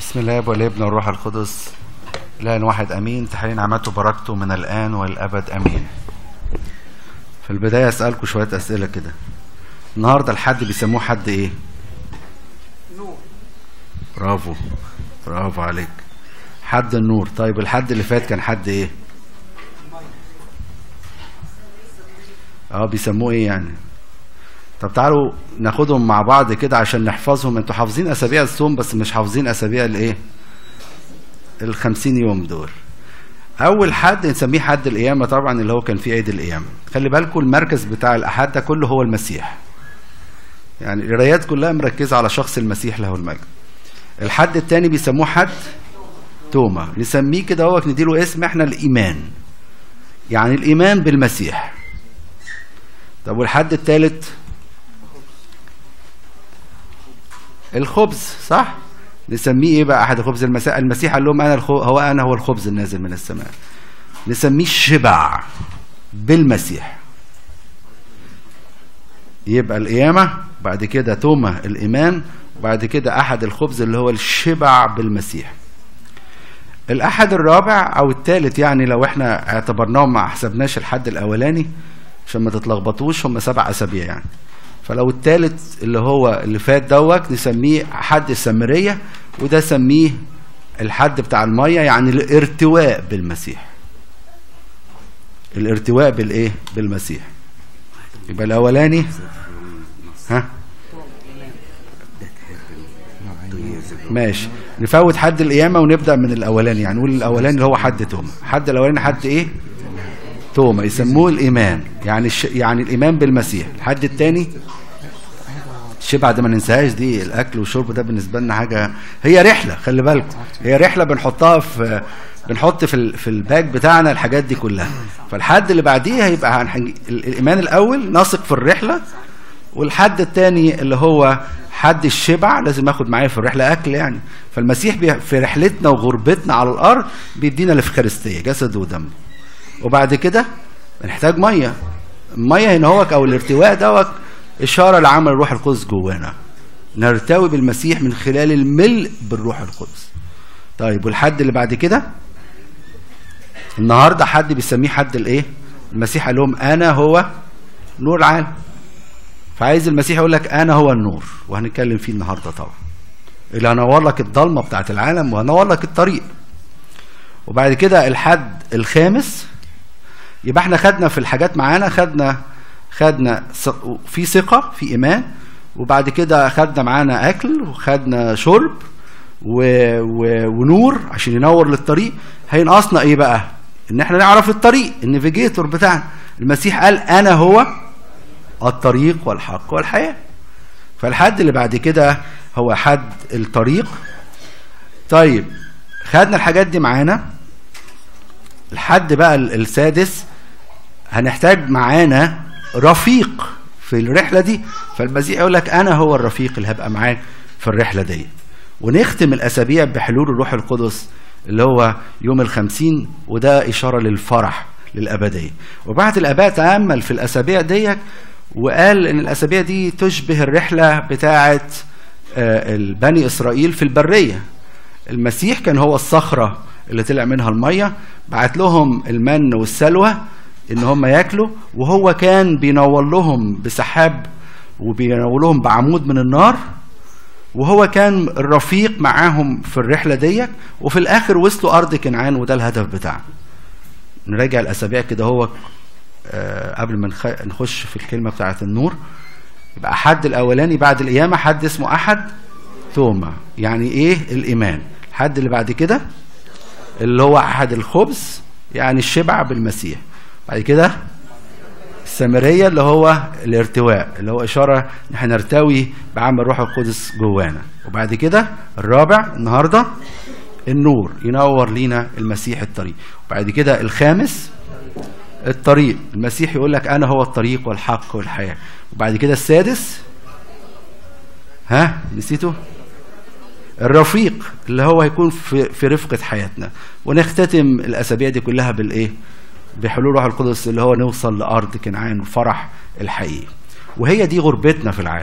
بسم الله والابن والروح القدس إله واحد أمين تحرين نعمته وبركته من الآن والأبد أمين في البداية أسألكم شوية أسئلة كده النهاردة الحد بيسموه حد إيه؟ نور برافو برافو عليك حد النور طيب الحد اللي فات كان حد إيه؟ اه بيسموه ايه يعني طب تعالوا ناخدهم مع بعض كده عشان نحفظهم انتوا حافظين اسابيع الصوم بس مش حافظين اسابيع الايه الخمسين يوم دول اول حد نسميه حد القيامه طبعا اللي هو كان فيه عيد القيامه خلي بالكم المركز بتاع الاحد ده كله هو المسيح يعني القرايات كلها مركزه على شخص المسيح له المجد الحد التاني بيسموه حد توما نسميه كده هو نديله اسم احنا الايمان يعني الايمان بالمسيح طب والحد الثالث الخبز صح نسميه ايه بقى احد خبز المساء المسيح قال لهم انا الخو... هو انا هو الخبز النازل من السماء نسميه الشبع بالمسيح يبقى القيامة بعد كده توما الإيمان وبعد كده أحد الخبز اللي هو الشبع بالمسيح الأحد الرابع أو الثالث يعني لو احنا اعتبرناهم ما حسبناش الحد الأولاني عشان ما تتلخبطوش هم سبع اسابيع يعني فلو الثالث اللي هو اللي فات دوت نسميه حد السامريه وده سميه الحد بتاع الميه يعني الارتواء بالمسيح الارتواء بالايه بالمسيح يبقى الاولاني ها ماشي نفوت حد القيامه ونبدا من الاولاني يعني نقول الاولاني اللي هو حد توما حد الاولاني حد ايه توما يسموه الايمان يعني الش... يعني الايمان بالمسيح الحد الثاني الشبع ده ما ننساهاش دي الاكل والشرب ده بالنسبه لنا حاجه هي رحله خلي بالكم هي رحله بنحطها في بنحط في ال... في الباك بتاعنا الحاجات دي كلها فالحد اللي بعديه هيبقى هنحج... الايمان الاول نثق في الرحله والحد الثاني اللي هو حد الشبع لازم اخد معايا في الرحله اكل يعني فالمسيح بي... في رحلتنا وغربتنا على الارض بيدينا الافخارستيه جسد ودم وبعد كده بنحتاج ميه الميه هنا هو او الارتواء دوت اشاره لعمل الروح القدس جوانا نرتوي بالمسيح من خلال الملء بالروح القدس طيب والحد اللي بعد كده النهارده حد بيسميه حد الايه المسيح قال لهم انا هو نور العالم فعايز المسيح يقول لك انا هو النور وهنتكلم فيه النهارده طبعا اللي هنور لك الضلمه بتاعت العالم وهنور لك الطريق وبعد كده الحد الخامس يبقى احنا خدنا في الحاجات معانا خدنا خدنا في ثقه في ايمان وبعد كده خدنا معانا اكل وخدنا شرب و... و... ونور عشان ينور للطريق هينقصنا ايه بقى ان احنا نعرف الطريق النافيجيتور بتاعنا المسيح قال انا هو الطريق والحق والحياه فالحد اللي بعد كده هو حد الطريق طيب خدنا الحاجات دي معانا الحد بقى السادس هنحتاج معانا رفيق في الرحلة دي فالمسيح يقول لك أنا هو الرفيق اللي هبقى معاك في الرحلة دي ونختم الأسابيع بحلول الروح القدس اللي هو يوم الخمسين وده إشارة للفرح للأبدية وبعد الآباء تأمل في الأسابيع ديت وقال إن الأسابيع دي تشبه الرحلة بتاعة بني إسرائيل في البرية المسيح كان هو الصخرة اللي طلع منها المية بعت لهم المن والسلوى ان هم ياكلوا وهو كان بينور لهم بسحاب وبينور لهم بعمود من النار وهو كان الرفيق معاهم في الرحله ديت وفي الاخر وصلوا ارض كنعان وده الهدف بتاعنا نراجع الاسابيع كده هو آه قبل ما نخش في الكلمه بتاعه النور يبقى حد الاولاني بعد القيامه حد اسمه احد توما يعني ايه الايمان الحد اللي بعد كده اللي هو احد الخبز يعني الشبع بالمسيح بعد كده السامريه اللي هو الارتواء اللي هو اشاره ان احنا نرتوي بعمل الروح القدس جوانا وبعد كده الرابع النهارده النور ينور لينا المسيح الطريق وبعد كده الخامس الطريق المسيح يقول لك انا هو الطريق والحق والحياه وبعد كده السادس ها نسيته الرفيق اللي هو هيكون في, في رفقة حياتنا ونختتم الأسابيع دي كلها بالإيه بحلول روح القدس اللي هو نوصل لأرض كنعان وفرح الحقيقي وهي دي غربتنا في العالم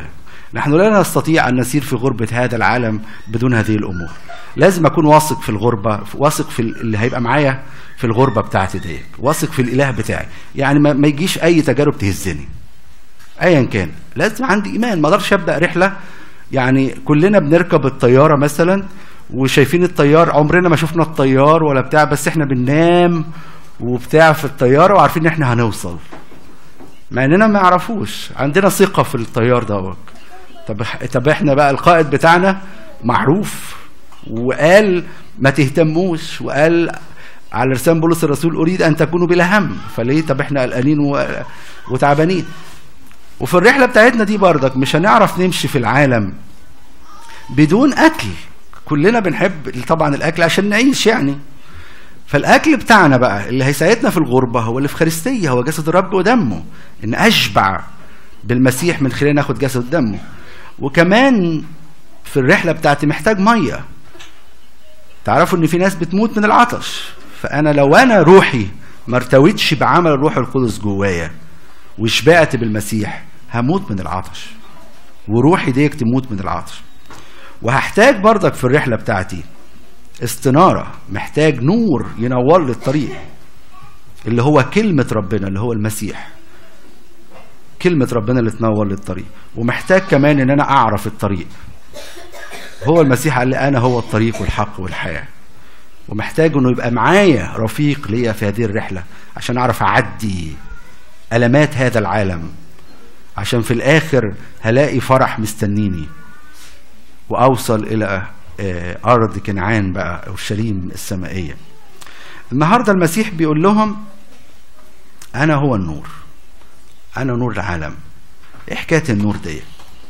نحن لا نستطيع أن نسير في غربة هذا العالم بدون هذه الأمور لازم أكون واثق في الغربة واثق في اللي هيبقى معايا في الغربة بتاعتي ديت واثق في الإله بتاعي يعني ما, ما يجيش أي تجارب تهزني أيا كان لازم عندي إيمان ما أقدرش أبدأ رحلة يعني كلنا بنركب الطيارة مثلا وشايفين الطيار عمرنا ما شفنا الطيار ولا بتاع بس احنا بننام وبتاع في الطيارة وعارفين ان احنا هنوصل مع اننا ما يعرفوش عندنا ثقة في الطيار دوت طب طب احنا بقى القائد بتاعنا معروف وقال ما تهتموش وقال على لسان بولس الرسول اريد ان تكونوا بلا هم فليه طب احنا قلقانين و... وتعبانين وفي الرحله بتاعتنا دي بردك مش هنعرف نمشي في العالم بدون اكل كلنا بنحب طبعا الاكل عشان نعيش يعني فالاكل بتاعنا بقى اللي هيساعدنا في الغربه هو الافخارستيه هو جسد الرب ودمه ان اشبع بالمسيح من خلال ناخد جسد دمه وكمان في الرحله بتاعتي محتاج ميه تعرفوا ان في ناس بتموت من العطش فانا لو انا روحي ما ارتويتش بعمل الروح القدس جوايا وشبعت بالمسيح هموت من العطش وروحي ديك تموت من العطش وهحتاج برضك في الرحله بتاعتي استناره محتاج نور ينور لي الطريق اللي هو كلمه ربنا اللي هو المسيح كلمه ربنا اللي تنور لي الطريق ومحتاج كمان ان انا اعرف الطريق هو المسيح قال لي انا هو الطريق والحق والحياه ومحتاج انه يبقى معايا رفيق ليا في هذه الرحله عشان اعرف اعدي المات هذا العالم عشان في الاخر هلاقي فرح مستنيني واوصل الى ارض كنعان بقى اورشليم السمائيه النهارده المسيح بيقول لهم انا هو النور انا نور العالم ايه حكايه النور دي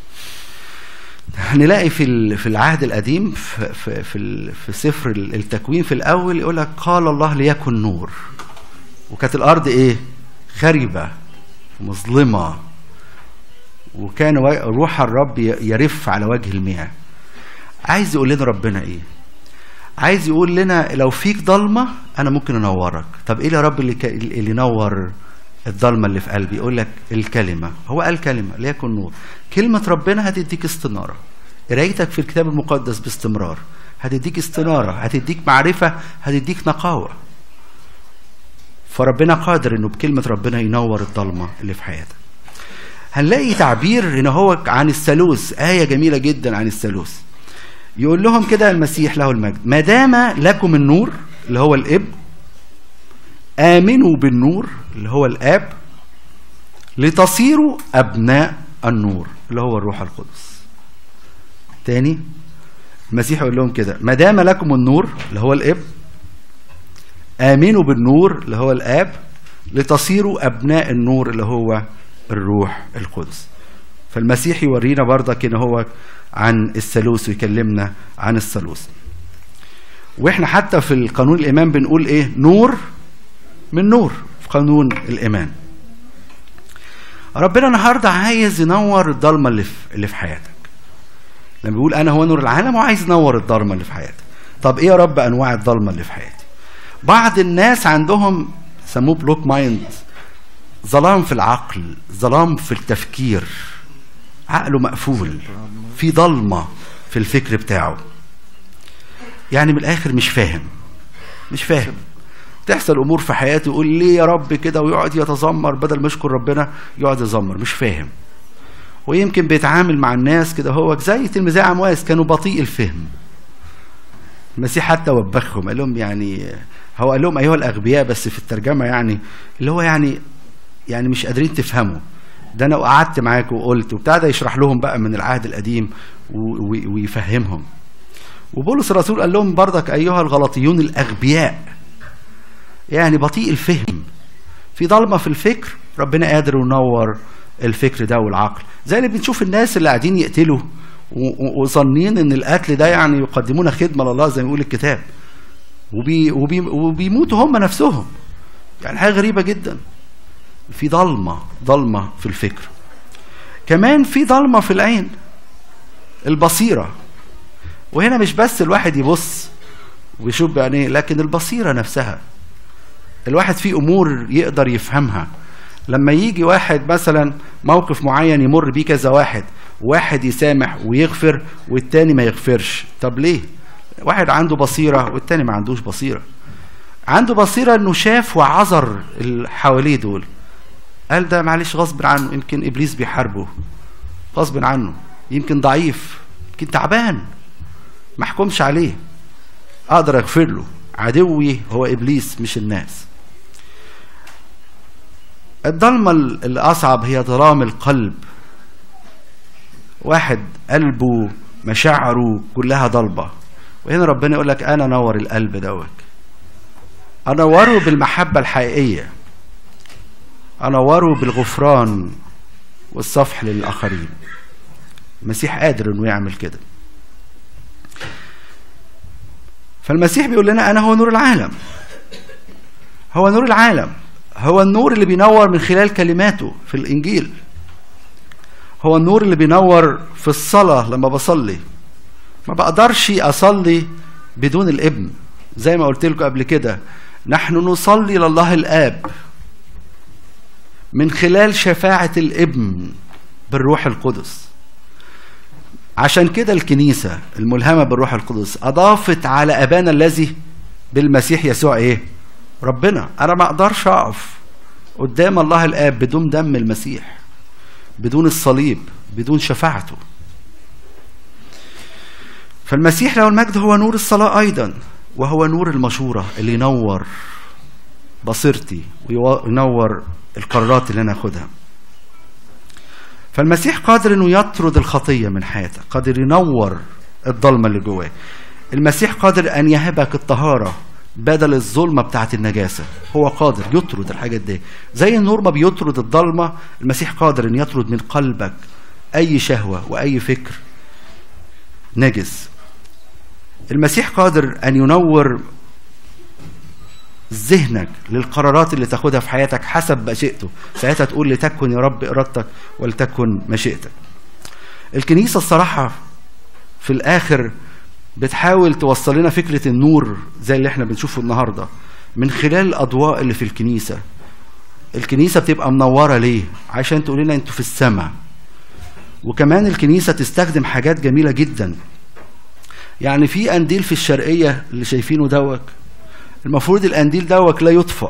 نلاقي في في العهد القديم في في في, في سفر التكوين في الاول يقول لك قال الله ليكن نور وكانت الارض ايه خربه مظلمه وكان روح الرب يرف على وجه المياه عايز يقول لنا ربنا ايه عايز يقول لنا لو فيك ضلمه انا ممكن انورك طب ايه يا رب اللي ك... اللي نور الضلمه اللي في قلبي يقول لك الكلمه هو قال كلمه ليكن نور كلمه ربنا هتديك استناره قرايتك في الكتاب المقدس باستمرار هتديك استناره هتديك معرفه هتديك نقاوه فربنا قادر انه بكلمه ربنا ينور الضلمه اللي في حياتك هنلاقي تعبير هنا هو عن الثالوث آية جميلة جدا عن الثالوث يقول لهم كده المسيح له المجد ما دام لكم النور اللي هو الابن آمنوا بالنور اللي هو الآب لتصيروا أبناء النور اللي هو الروح القدس تاني المسيح يقول لهم كده ما دام لكم النور اللي هو الابن آمنوا بالنور اللي هو الآب لتصيروا أبناء النور اللي هو الروح القدس فالمسيح يورينا برضك ان هو عن الثالوث ويكلمنا عن الثالوث واحنا حتى في القانون الايمان بنقول ايه نور من نور في قانون الايمان ربنا النهارده عايز ينور الضلمه اللي في اللي في حياتك لما بيقول انا هو نور العالم وعايز ينور الضلمه اللي في حياتك طب ايه يا رب انواع الضلمه اللي في حياتي بعض الناس عندهم سموه بلوك مايند ظلام في العقل ظلام في التفكير عقله مقفول في ضلمة في الفكر بتاعه يعني من الآخر مش فاهم مش فاهم تحصل أمور في حياته يقول ليه يا رب كده ويقعد يتذمر بدل ما يشكر ربنا يقعد يذمر مش فاهم ويمكن بيتعامل مع الناس كده هو زي تلميذي عمواس كانوا بطيء الفهم المسيح حتى وبخهم قال لهم يعني هو قال لهم ايها الاغبياء بس في الترجمه يعني اللي هو يعني يعني مش قادرين تفهموا ده انا قعدت معاك وقلت وبتاع ده يشرح لهم بقى من العهد القديم ويفهمهم وبولس الرسول قال لهم برضك ايها الغلطيون الاغبياء يعني بطيء الفهم في ضلمه في الفكر ربنا قادر ينور الفكر ده والعقل زي اللي بنشوف الناس اللي قاعدين يقتلوا وظنين ان القتل ده يعني يقدمون خدمه لله زي ما يقول الكتاب وبي وبي وبيموتوا هم نفسهم يعني حاجه غريبه جدا في ضلمه ضلمه في الفكر كمان في ضلمه في العين البصيره وهنا مش بس الواحد يبص ويشوف بعينيه لكن البصيره نفسها الواحد فيه امور يقدر يفهمها لما يجي واحد مثلا موقف معين يمر بيه كذا واحد واحد يسامح ويغفر والتاني ما يغفرش طب ليه واحد عنده بصيرة والتاني ما عندوش بصيرة عنده بصيرة انه شاف وعذر اللي حواليه دول قال ده معلش غصب عنه يمكن ابليس بيحاربه غصب عنه يمكن ضعيف يمكن تعبان ما احكمش عليه اقدر اغفر له عدوي هو ابليس مش الناس الضلمة الأصعب هي ظلام القلب واحد قلبه مشاعره كلها ضلبة وهنا ربنا يقول لك أنا نور القلب دوت أنوره بالمحبة الحقيقية أنوره بالغفران والصفح للآخرين المسيح قادر إنه يعمل كده فالمسيح بيقول لنا أنا هو نور العالم هو نور العالم هو النور اللي بينور من خلال كلماته في الإنجيل هو النور اللي بينور في الصلاة لما بصلي ما بقدرش أصلي بدون الابن زي ما قلت لكم قبل كده نحن نصلي لله الآب من خلال شفاعة الابن بالروح القدس عشان كده الكنيسة الملهمة بالروح القدس أضافت على أبانا الذي بالمسيح يسوع إيه؟ ربنا أنا ما أقدرش أقف قدام الله الآب بدون دم المسيح بدون الصليب بدون شفاعته فالمسيح له المجد هو نور الصلاة أيضا وهو نور المشورة اللي ينور بصيرتي وينور القرارات اللي أنا أخدها فالمسيح قادر انه يطرد الخطيه من حياتك قادر ينور الضلمه اللي جواه المسيح قادر ان يهبك الطهاره بدل الظلمه بتاعت النجاسه هو قادر يطرد الحاجات دي زي النور ما بيطرد الضلمه المسيح قادر ان يطرد من قلبك اي شهوه واي فكر نجس المسيح قادر ان ينور ذهنك للقرارات اللي تاخدها في حياتك حسب مشيئته ساعتها تقول لتكن يا رب ارادتك ولتكن مشيئتك الكنيسة الصراحة في الآخر بتحاول توصل لنا فكرة النور زي اللي احنا بنشوفه النهاردة من خلال الأضواء اللي في الكنيسة الكنيسة بتبقى منورة ليه؟ عشان تقول لنا انتوا في السماء وكمان الكنيسة تستخدم حاجات جميلة جدا يعني في قنديل في الشرقية اللي شايفينه دوت المفروض القنديل دوت لا يطفأ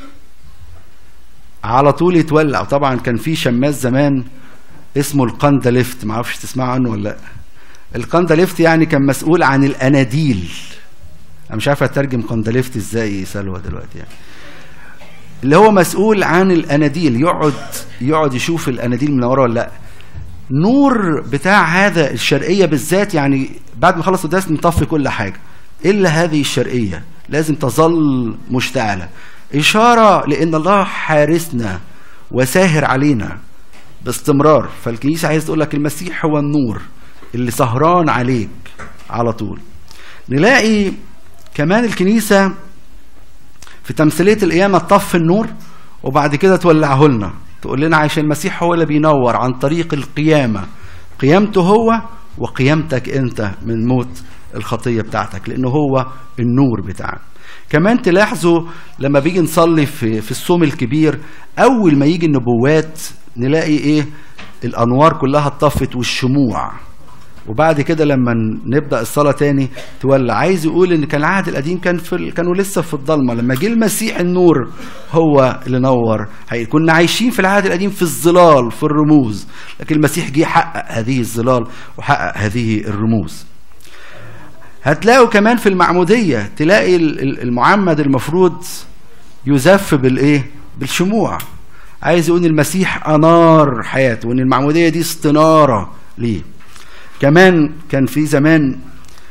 على طول يتولع طبعا كان في شماس زمان اسمه القندلفت ما اعرفش تسمعوا عنه ولا لا القندلفت يعني كان مسؤول عن الاناديل انا مش عارف اترجم قندلفت ازاي سلوى دلوقتي يعني اللي هو مسؤول عن الاناديل يقعد يقعد يشوف الاناديل منوره ولا لا نور بتاع هذا الشرقيه بالذات يعني بعد ما خلص الدرس نطفي كل حاجه الا هذه الشرقيه لازم تظل مشتعله اشاره لان الله حارسنا وساهر علينا باستمرار فالكنيسه عايز تقول لك المسيح هو النور اللي سهران عليك على طول نلاقي كمان الكنيسه في تمثيليه القيامه تطفي النور وبعد كده تولعه لنا تقول لنا عشان المسيح هو اللي بينور عن طريق القيامه قيامته هو وقيامتك انت من موت الخطيه بتاعتك لانه هو النور بتاعك كمان تلاحظوا لما بيجي نصلي في في الصوم الكبير اول ما يجي النبوات نلاقي ايه الانوار كلها اتطفت والشموع وبعد كده لما نبدا الصلاه تاني تولع عايز يقول ان كان العهد القديم كان في ال... كانوا لسه في الضلمه لما جه المسيح النور هو اللي نور هي كنا عايشين في العهد القديم في الظلال في الرموز لكن المسيح جه حقق هذه الظلال وحقق هذه الرموز هتلاقوا كمان في المعموديه تلاقي المعمد المفروض يزف بالايه بالشموع عايز يقول المسيح انار حياته وان المعموديه دي استناره ليه كمان كان في زمان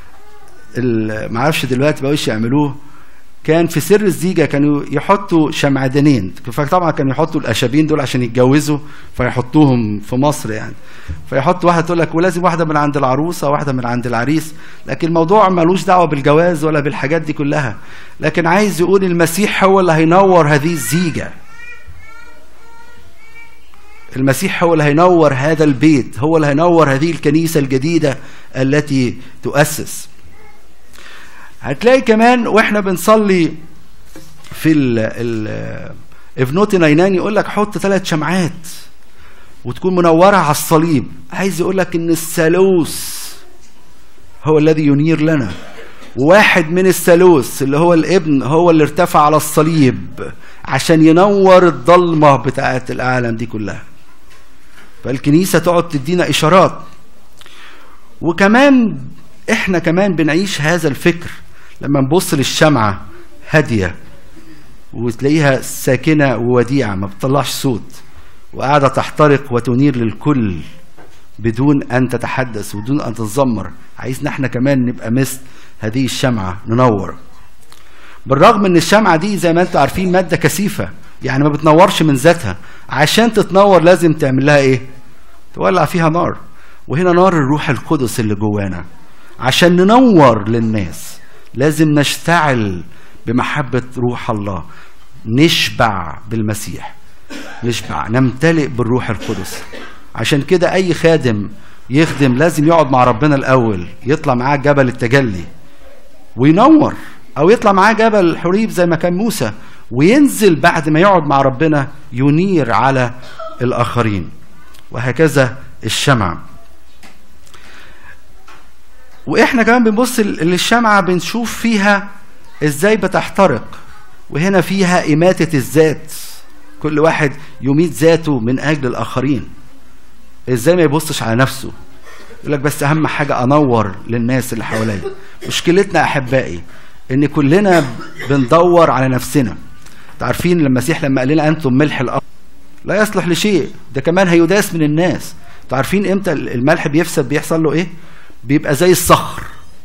ما اعرفش دلوقتي بقوش يعملوه كان في سر الزيجه كانوا يحطوا شمعدانين فطبعا كانوا يحطوا الاشابين دول عشان يتجوزوا فيحطوهم في مصر يعني فيحط واحده تقول لك ولازم واحده من عند العروسه واحده من عند العريس لكن الموضوع ملوش دعوه بالجواز ولا بالحاجات دي كلها لكن عايز يقول المسيح هو اللي هينور هذه الزيجه المسيح هو اللي هينور هذا البيت هو اللي هينور هذه الكنيسة الجديدة التي تؤسس هتلاقي كمان واحنا بنصلي في ال ال ابنوتي نينان يقول لك حط ثلاث شمعات وتكون منورة على الصليب عايز يقول لك ان الثالوث هو الذي ينير لنا واحد من الثالوث اللي هو الابن هو اللي ارتفع على الصليب عشان ينور الضلمة بتاعة العالم دي كلها فالكنيسة تقعد تدينا إشارات وكمان احنا كمان بنعيش هذا الفكر لما نبص للشمعة هادية وتلاقيها ساكنة ووديعة ما بتطلعش صوت وقاعدة تحترق وتنير للكل بدون أن تتحدث ودون أن تتذمر عايزنا احنا كمان نبقى مثل هذه الشمعة ننور بالرغم ان الشمعة دي زي ما انتم عارفين مادة كثيفة يعني ما بتنورش من ذاتها عشان تتنور لازم تعمل لها ايه تولع فيها نار وهنا نار الروح القدس اللي جوانا عشان ننور للناس لازم نشتعل بمحبة روح الله نشبع بالمسيح نشبع نمتلئ بالروح القدس عشان كده أي خادم يخدم لازم يقعد مع ربنا الأول يطلع معاه جبل التجلي وينور أو يطلع معاه جبل الحريب زي ما كان موسى وينزل بعد ما يقعد مع ربنا ينير على الآخرين وهكذا الشمع واحنا كمان بنبص للشمعة بنشوف فيها ازاي بتحترق وهنا فيها إماتة الذات كل واحد يميت ذاته من أجل الآخرين ازاي ما يبصش على نفسه يقول لك بس أهم حاجة أنور للناس اللي حواليا مشكلتنا أحبائي إن كلنا بندور على نفسنا عارفين لما المسيح لما قال لنا أنتم ملح الأرض لا يصلح لشيء ده كمان هيداس من الناس عارفين امتى الملح بيفسد بيحصل له ايه بيبقى زي الصخر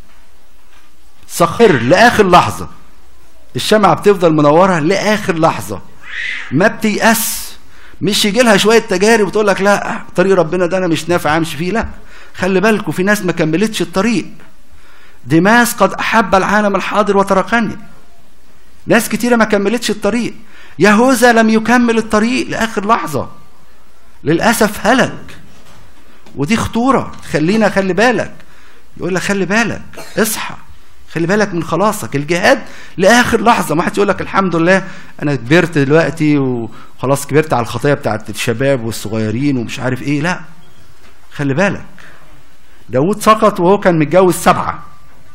صخر لاخر لحظه الشمعة بتفضل منورة لآخر لحظة ما بتيأس مش يجي لها شوية تجارب وتقول لك لا طريق ربنا ده أنا مش نافع أمشي فيه لا خلي بالكم في ناس ما كملتش الطريق دماس قد أحب العالم الحاضر وتركني ناس كتيرة ما كملتش الطريق يهوذا لم يكمل الطريق لآخر لحظة للأسف هلك ودي خطورة خلينا خلي بالك يقول لك خلي بالك اصحى خلي بالك من خلاصك الجهاد لاخر لحظه ما حد يقول لك الحمد لله انا كبرت دلوقتي وخلاص كبرت على الخطيه بتاعت الشباب والصغيرين ومش عارف ايه لا خلي بالك داود سقط وهو كان متجوز سبعه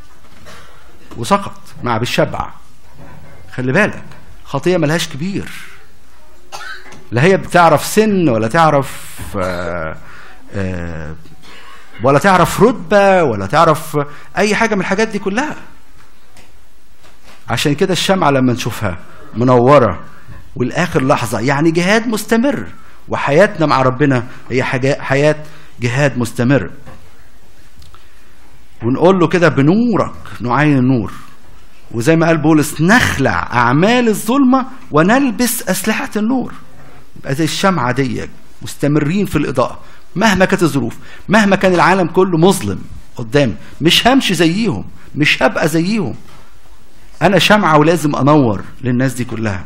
وسقط مع بالشبع خلي بالك خطيه ملهاش كبير لا هي بتعرف سن ولا تعرف آآ آآ ولا تعرف رتبة ولا تعرف أي حاجة من الحاجات دي كلها عشان كده الشمعة لما نشوفها منورة والآخر لحظة يعني جهاد مستمر وحياتنا مع ربنا هي حياة جهاد مستمر ونقول له كده بنورك نعين النور وزي ما قال بولس نخلع أعمال الظلمة ونلبس أسلحة النور يبقى زي الشمعة دي مستمرين في الإضاءة مهما كانت الظروف مهما كان العالم كله مظلم قدامي مش همشي زيهم مش هبقى زيهم انا شمعة ولازم انور للناس دي كلها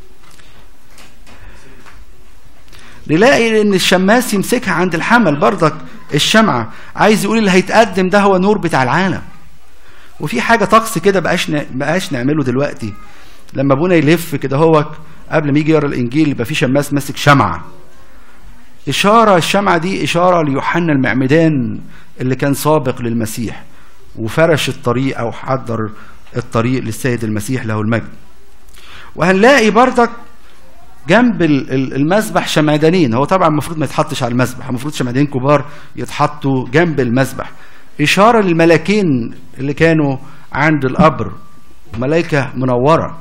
نلاقي ان الشماس يمسكها عند الحمل برضك الشمعة عايز يقول اللي هيتقدم ده هو نور بتاع العالم وفي حاجة طقس كده بقاش بقاش نعمله دلوقتي لما ابونا يلف كده هو قبل ما يجي يقرا الانجيل يبقى في شماس ماسك شمعه إشارة الشمعة دي إشارة ليوحنا المعمدان اللي كان سابق للمسيح وفرش الطريق أو حضر الطريق للسيد المسيح له المجد وهنلاقي بردك جنب المذبح شمعدانين هو طبعا المفروض ما يتحطش على المذبح المفروض شمعدانين كبار يتحطوا جنب المذبح إشارة للملاكين اللي كانوا عند القبر ملائكة منورة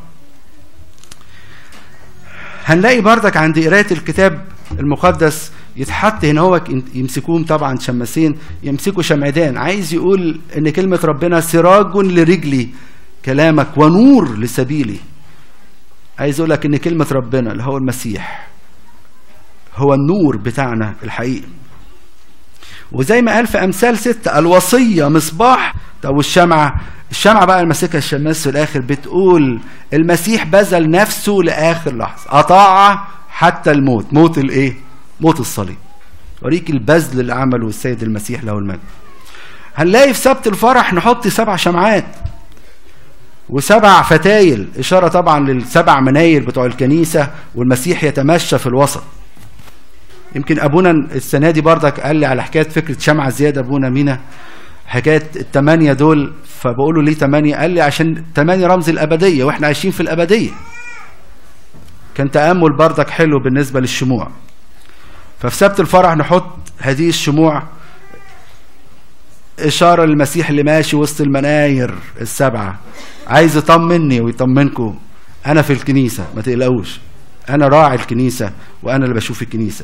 هنلاقي بردك عند قراية الكتاب المقدس يتحط هنا هو يمسكوهم طبعا شماسين يمسكوا شمعدان عايز يقول ان كلمة ربنا سراج لرجلي كلامك ونور لسبيلي عايز يقول لك ان كلمة ربنا اللي هو المسيح هو النور بتاعنا الحقيقي وزي ما قال في امثال ستة الوصية مصباح طب والشمعة الشمعة بقى المسكها الشماس في الاخر بتقول المسيح بذل نفسه لاخر لحظة اطاع حتى الموت موت الايه موت الصليب اوريك البذل اللي عمله السيد المسيح له المجد هنلاقي في سبت الفرح نحط سبع شمعات وسبع فتايل إشارة طبعا للسبع مناير بتوع الكنيسة والمسيح يتمشى في الوسط يمكن ابونا السنه دي بردك قال لي على حكايه فكره شمعه زياده ابونا مينا حكايه الثمانيه دول فبقول له ليه ثمانيه؟ قال لي عشان ثمانيه رمز الابديه واحنا عايشين في الابديه. كان تامل بردك حلو بالنسبه للشموع. ففي سبت الفرح نحط هذه الشموع إشارة للمسيح اللي ماشي وسط المناير السبعة عايز يطمني ويطمنكم أنا في الكنيسة ما تقلقوش أنا راعي الكنيسة وأنا اللي بشوف الكنيسة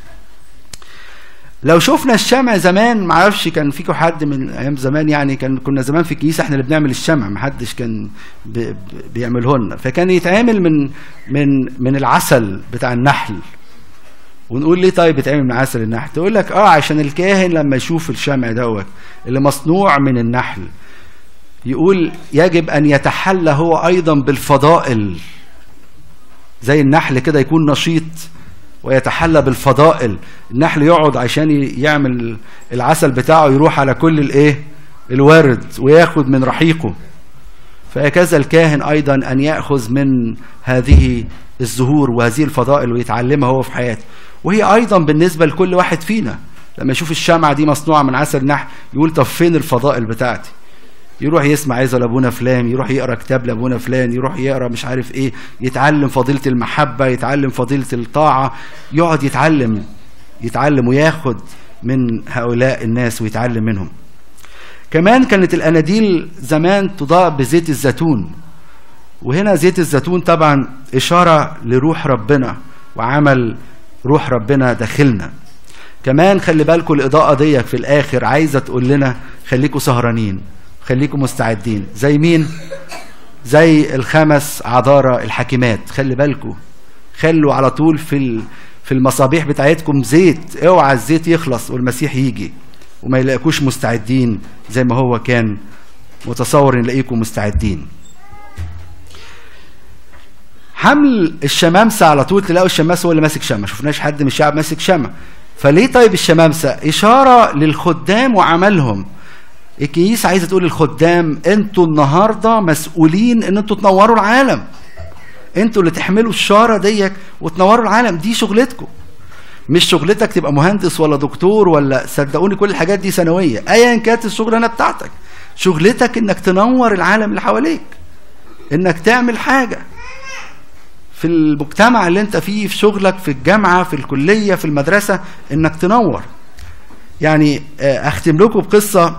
لو شفنا الشمع زمان ما اعرفش كان فيكم حد من ايام زمان يعني كان كنا زمان في الكنيسه احنا اللي بنعمل الشمع ما حدش كان بي- بي- بيعمله لنا فكان يتعمل من من من العسل بتاع النحل ونقول ليه طيب بيتعمل من عسل النحل تقول لك اه عشان الكاهن لما يشوف الشمع دوت اللي مصنوع من النحل يقول يجب ان يتحلى هو ايضا بالفضائل زي النحل كده يكون نشيط ويتحلى بالفضائل النحل يقعد عشان ي- يعمل العسل بتاعه يروح على كل الايه الورد وياخد من رحيقه فهكذا الكاهن ايضا ان ياخذ من هذه الزهور وهذه الفضائل ويتعلمها هو في حياته وهي ايضا بالنسبه لكل واحد فينا لما يشوف الشمعه دي مصنوعه من عسل نحل يقول طب فين الفضائل بتاعتي يروح يسمع عظه لابونا فلان يروح يقرا كتاب لابونا فلان يروح يقرا مش عارف ايه يتعلم فضيله المحبه يتعلم فضيله الطاعه يقعد يتعلم يتعلم وياخد من هؤلاء الناس ويتعلم منهم كمان كانت الاناديل زمان تضاء بزيت الزيتون وهنا زيت الزيتون طبعا اشاره لروح ربنا وعمل روح ربنا داخلنا كمان خلي بالكم الاضاءه دي في الاخر عايزه تقول لنا خليكم سهرانين خليكم مستعدين زي مين زي الخمس عذارى الحاكمات خلي بالكم خلوا على طول في ال- في المصابيح بتاعتكم زيت اوعى الزيت يخلص والمسيح يجي وما يلاقيكوش مستعدين زي ما هو كان متصور ان يلاقيكم مستعدين حمل الشمامسه على طول تلاقوا الشماس هو اللي ماسك شمع شفناش حد من الشعب ماسك شمع فليه طيب الشمامسه اشاره للخدام وعملهم الكنيسه عايزه تقول للخدام انتوا النهارده مسؤولين ان انتوا تنوروا العالم انتوا اللي تحملوا الشاره ديك وتنوروا العالم دي شغلتكم مش شغلتك تبقى مهندس ولا دكتور ولا صدقوني كل الحاجات دي ثانويه ايا كانت الشغلانه بتاعتك شغلتك انك تنور العالم اللي حواليك انك تعمل حاجه في المجتمع اللي انت فيه في شغلك في الجامعه في الكليه في المدرسه انك تنور يعني آه، اختم لكم بقصه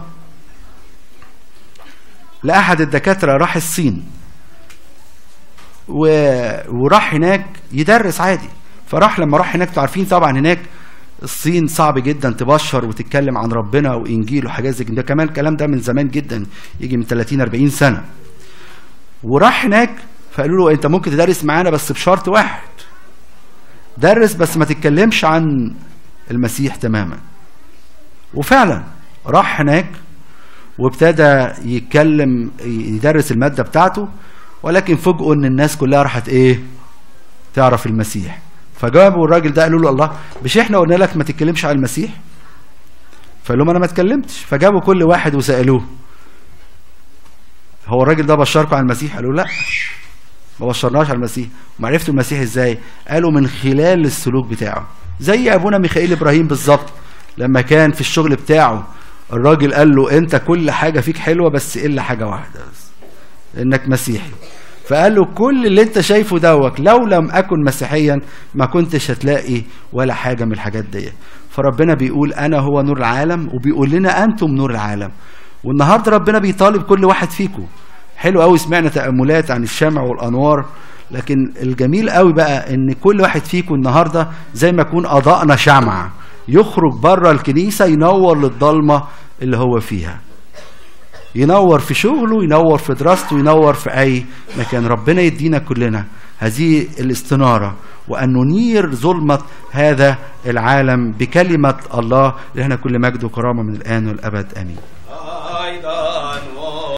لاحد الدكاتره راح الصين و... وراح هناك يدرس عادي فراح لما راح هناك انتوا عارفين طبعا هناك الصين صعب جدا تبشر وتتكلم عن ربنا وانجيل وحاجات زي كده كمان الكلام ده من زمان جدا يجي من 30 40 سنه وراح هناك فقالوا له انت ممكن تدرس معانا بس بشرط واحد درس بس ما تتكلمش عن المسيح تماما وفعلا راح هناك وابتدى يتكلم يدرس الماده بتاعته ولكن فوجئوا ان الناس كلها راحت ايه تعرف المسيح فجابوا الراجل ده قالوا له الله مش احنا قلنا لك ما تتكلمش عن المسيح فقال لهم انا ما اتكلمتش فجابوا كل واحد وسالوه هو الراجل ده بشركم على المسيح قالوا لا ما بشرناش على المسيح وما عرفتوا المسيح ازاي قالوا من خلال السلوك بتاعه زي ابونا ميخائيل ابراهيم بالظبط لما كان في الشغل بتاعه الراجل قال له انت كل حاجه فيك حلوه بس الا حاجه واحده بس انك مسيحي فقال له كل اللي انت شايفه دوت لو لم اكن مسيحيا ما كنتش هتلاقي ولا حاجه من الحاجات دي فربنا بيقول انا هو نور العالم وبيقول لنا انتم نور العالم والنهارده ربنا بيطالب كل واحد فيكم حلو قوي سمعنا تاملات عن الشمع والانوار لكن الجميل قوي بقى ان كل واحد فيكم النهارده زي ما يكون اضاءنا شمعه يخرج بره الكنيسه ينور للضلمه اللي هو فيها ينور في شغله ينور في دراسته ينور في اي مكان ربنا يدينا كلنا هذه الاستناره وان ننير ظلمه هذا العالم بكلمه الله لنا كل مجد وكرامه من الان والابد امين